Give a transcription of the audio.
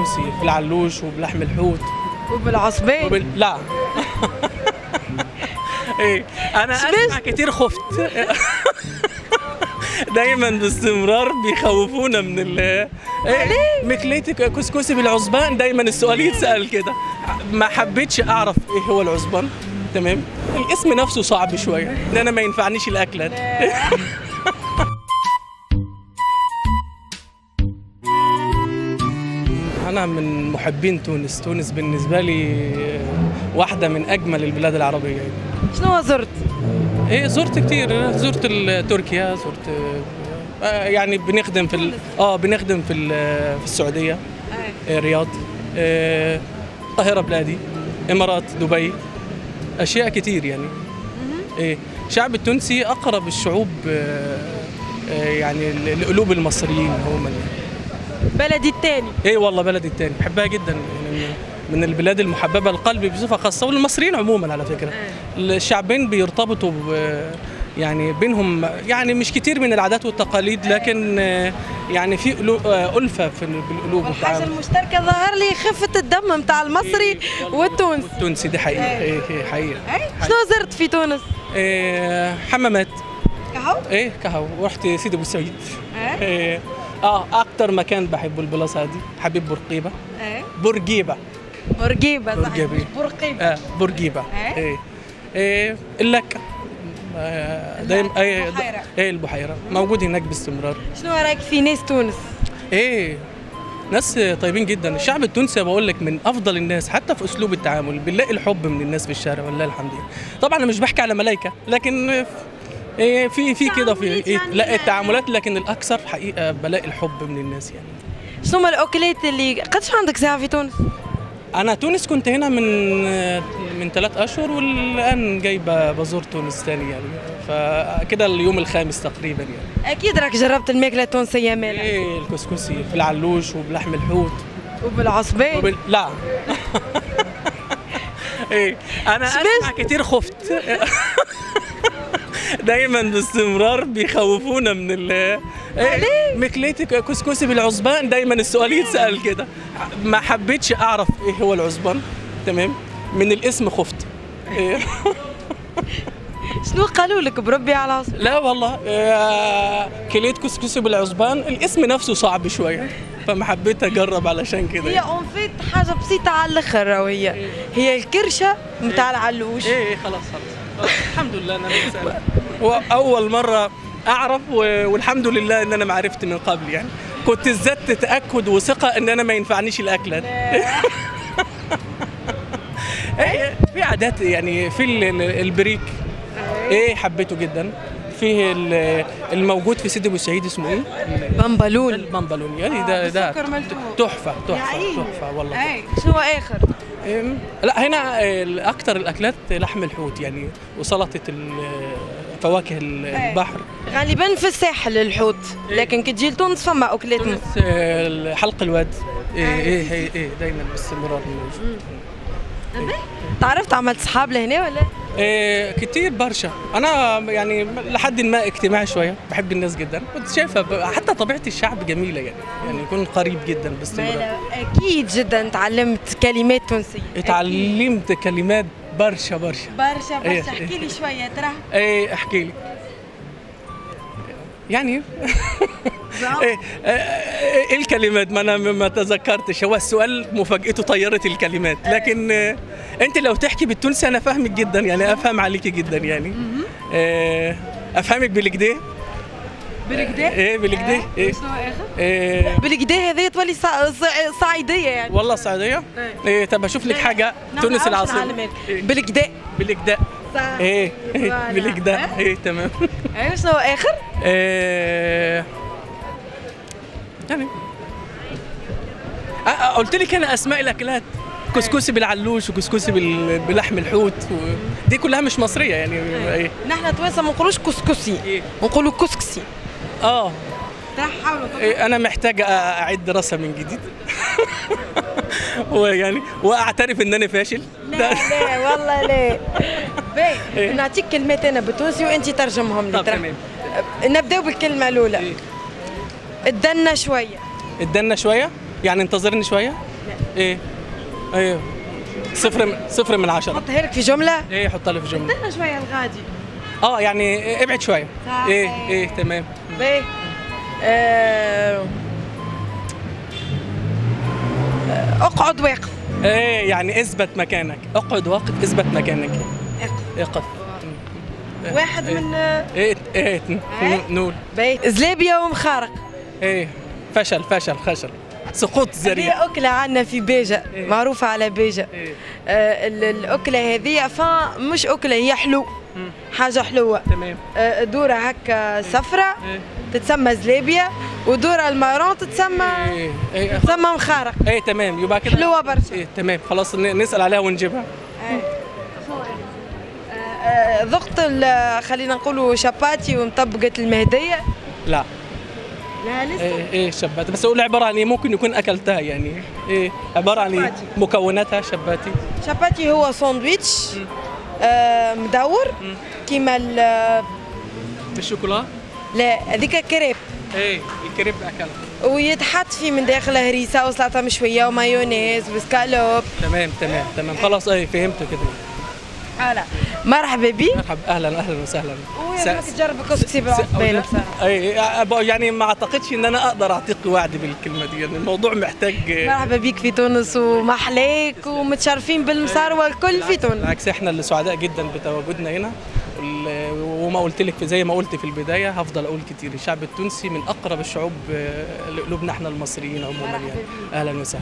كسكسي بالعلوش وبلحم الحوت وبالعصبين وبال... لا ايه انا اسمع كتير خفت دايما باستمرار بيخوفونا من ال إيه مكليتك كسكسي بالعصبان دايما السؤال يتسال كده ما حبيتش اعرف ايه هو العصبان تمام الاسم نفسه صعب شويه ان انا ما ينفعنيش الاكله دي. انا من محبين تونس تونس بالنسبه لي واحده من اجمل البلاد العربيه يعني. شنو زرت؟ ايه زرت كتير زرت ال- تركيا زرت آه، يعني بنخدم في ال- اه بنخدم في ال- في السعوديه آه، رياض آه، القاهره بلادي امارات دبي اشياء كتير يعني ايه الشعب التونسي اقرب الشعوب آه، آه، يعني ل- لقلوب المصريين عموما يعني. بلدي الثاني ايه والله بلدي التاني بحبها جدا يعني من البلاد المحببه لقلبي بصفه خاصه وللمصريين عموما على فكره الشعبين بيرتبطوا ب يعني بينهم يعني مش كتير من العادات والتقاليد لكن آه، يعني في قلو- آه، ألفة في ال- بالقلوب والحاجه والتعامل. المشتركه ظهر لي خفه الدم نتاع المصري والتونسي التونسي دي حقيقة ايه إيه، حقيقة شنو زرت في تونس؟ إيه حمامات قهوه؟ ايه كهو ورحت سيدي ابو سعيد ايه إيه اه اكتر مكان بحبه البلاصه دي حبيب بورقيبه ايه بورقيبه برقيبه صح برقيبة. مش برقيبه اه بورقيبه إيه؟ ايه ايه اللكه آه، دايما ايه البحيرة. ايه البحيره موجود هناك باستمرار شنو رايك في ناس تونس؟ ايه ناس طيبين جدا الشعب التونسي بقول لك من افضل الناس حتى في اسلوب التعامل بنلاقي الحب من الناس في الشارع والله الحمد لله طبعا انا مش بحكي على ملايكه لكن إيه في في كده في تعاملات إيه يعني لا التعاملات لكن الاكثر حقيقه بلاقي الحب من الناس يعني شنو هما الاكلات اللي قدش عندك ساعه في تونس؟ انا تونس كنت هنا من من ثلاث اشهر والان جاي ب- بزور تونس تاني يعني فكده اليوم الخامس تقريبا يعني اكيد راك جربت الماكله التونسيه مالها ايه الكسكسي بالعلوش وبلحم الحوت وبالعصبين وبال... لا ايه انا اسمع كتير خفت دايما باستمرار بيخوفونا من ال إيه مكليتك كسكسي بالعصبان دايما السؤال يتسال كده ما حبيتش اعرف ايه هو العصبان تمام من الاسم خفت إيه. شنو قالوا لك بربي على العصبين؟ لا والله آه، كليت كسكسي بالعصبان الاسم نفسه صعب شويه فما حبيت اجرب علشان كده هي اون فيت حاجه بسيطه على الاخر وهي هي الكرشه نتاع العلوش ايه ايه خلاص خلاص خلاص. الحمد لله ان انا بسأل. هو اول مره اعرف و- والحمد لله ان انا ما عرفت من قبل يعني كنت زدت تاكد وثقه ان انا ما ينفعنيش الاكله دي إيه، في عادات يعني في ال- ال- البريك ايه حبيته جدا فيه ال- الموجود في سيدي ابو سعيد اسمه ايه؟ بمبلول البمبلون يعني ده ده بالسكر ملفوف. تحفه تحفه عيني. تحفه والله اي شنو اخر؟ إم، لا هنا آه، اكتر الاكلات لحم الحوت يعني وسلطه ال- فواكه ال- البحر غالبا في الساحل الحوت لكن كي تجي لتونس فما اكلات تونس آه، حلق الواد ايه ايه ايه, إيه دايما باستمرار موجود تعرفت عملت صحاب لهنا ولا؟ إيه كتير برشا انا يعني لحد ما اجتماعي شويه بحب الناس جدا كنت شايفه ب- حتى طبيعه الشعب جميله يعني يعني يكون قريب جدا باستمرار اكيد جدا تعلمت كلمات تونسيه اتعلمت كلمات برشا برشا برشا إيه، برشا احكي إيه. لي شويه ترى ايه احكي لك يعني ايه آه، ايه الكلمات ما انا ما تذكرتش هو السؤال مفاجأته طيرت الكلمات لكن آه، انت لو تحكي بالتونسي انا فاهمك جدا يعني افهم عليكي جدا يعني آه، افهمك بالكده بالكدا ايه بالكدا ايه شنو اخر؟ إيه بالكدا هذه تولي صع- صع- صعيديه يعني والله السعوديه ايه طب اشوف لك حاجه نعم، تونس نعرف العاصمه نعلمك. إيه، بالكدا بالكدا صح. ايه إيه، فوالا. بالكدا إيه؟ ايه تمام ايوه شنو اخر؟ آه، يعني آه، آه، قلت لك انا اسماء الاكلات كسكسي بالعلوش وكسكسي بال- بلحم الحوت و... دي كلها مش مصريه يعني ايه نحن توانسه ما نقولوش كسكسي إيه. نقولوا كسكسي اه ترى حاولوا إيه، انا محتاج أ- اعيد دراسه من جديد ويعني واعترف ان انا فاشل لا لا والله لا باهي إيه. نعطيك كلمات انا بالتونسي وانت ترجمهم لي طب ترى. تمام. نبداو بالكلمه الاولى إيه. ادنا شويه ادنا شويه يعني انتظرني شويه ايه ايه صفر من صفر من عشرة حطها لك في جمله ايه حطها لي في جملة استنى شويه الغادي اه يعني ابعد شوية صح. ايه ايه تمام باهي آه، آه، اقعد واقف ايه يعني اثبت مكانك اقعد واقف اثبت مكانك اقف اقف واحد إيه. من آه، ايه ايه إيه؟ نقول باهي زلابيه ومخارق ايه فشل فشل فشل سقوط هذه ذريع أكلة عندنا في بيجة إيه. معروفة على بيجة إيه. آه ال- الأكلة هذه فا مش أكلة هي حلو مم. حاجة حلوة تمام آه دورة هكا صفرة ايه تتسمى زلابية ودورة المارون تتسمى ايه ايه تتسمى مخارق ايه تمام يبقى كده حلوة برشا ايه تمام خلاص ن- نسال عليها ونجيبها آه، آه، ذقت ال- خلينا نقولوا شاباتي ومطبقة المهدية لا لا لسه ايه ايه شباتي بس اقول عباره عن ايه ممكن يكون اكلتها يعني ايه عباره عن ايه شباتي. مكوناتها شباتي شاباتي هو ساندويتش آه مدور كيما ال- بالشوكولا لا هذيك كريب ايه الكريب اكلها ويتحط فيه من داخل هريسه وسلطه مشويه ومايونيز وسكالوب تمام تمام تمام خلاص ايه فهمت كده هلا مرحبا بي مرحبا اهلا اهلا وسهلا ويا س- تجرب كسكسي بالعقبين لا. بصراحه اي أبو- يعني ما اعتقدش ان انا اقدر اعطيك وعد بالكلمه دي يعني الموضوع محتاج مرحبا بيك في تونس ومحليك ومتشرفين بالمصاروة الكل في تونس بالعكس احنا اللي سعداء جدا بتواجدنا هنا وال- وما قلت لك في زي ما قلت في البدايه هفضل اقول كتير الشعب التونسي من اقرب الشعوب آه، لقلوبنا احنا المصريين عموما مرحبا يعني بيك. اهلا وسهلا